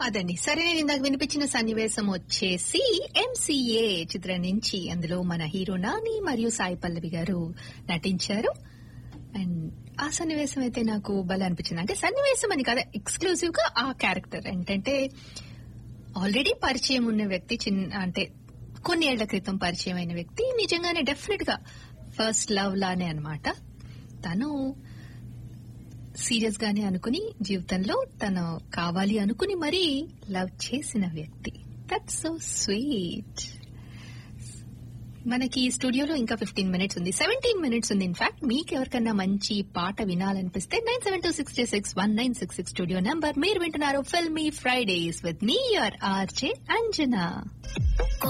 అదండి సరే నేను ఇందాక వినిపించిన సన్నివేశం వచ్చేసి ఎంసీఏ చిత్రం నుంచి అందులో మన హీరో నాని మరియు సాయి పల్లవి గారు నటించారు అండ్ ఆ సన్నివేశం అయితే నాకు భలే అనిపించింది అంటే సన్నివేశం అని కదా ఎక్స్క్లూజివ్ గా ఆ క్యారెక్టర్ ఏంటంటే ఆల్రెడీ పరిచయం ఉన్న వ్యక్తి చిన్న అంటే కొన్ని ఏళ్ల క్రితం పరిచయం అయిన వ్యక్తి నిజంగానే డెఫినెట్ గా ఫస్ట్ లవ్ లానే అనమాట తను సీరియస్ గానే అనుకుని జీవితంలో తను కావాలి అనుకుని మరీ లవ్ చేసిన వ్యక్తి దట్ సో స్వీట్ మనకి స్టూడియోలో ఇంకా ఫిఫ్టీన్ మినిట్స్ ఉంది సెవెంటీన్ మినిట్స్ ఉంది ఇన్ఫాక్ట్ మీకు ఎవరికన్నా మంచి పాట వినాలనిపిస్తే nine seven two six six one nine six six studio number మీరు వింటున్నారు ఫిల్మీ ఫ్రైడేస్ విత్ మీ యువర్ ఆర్జే అంజనా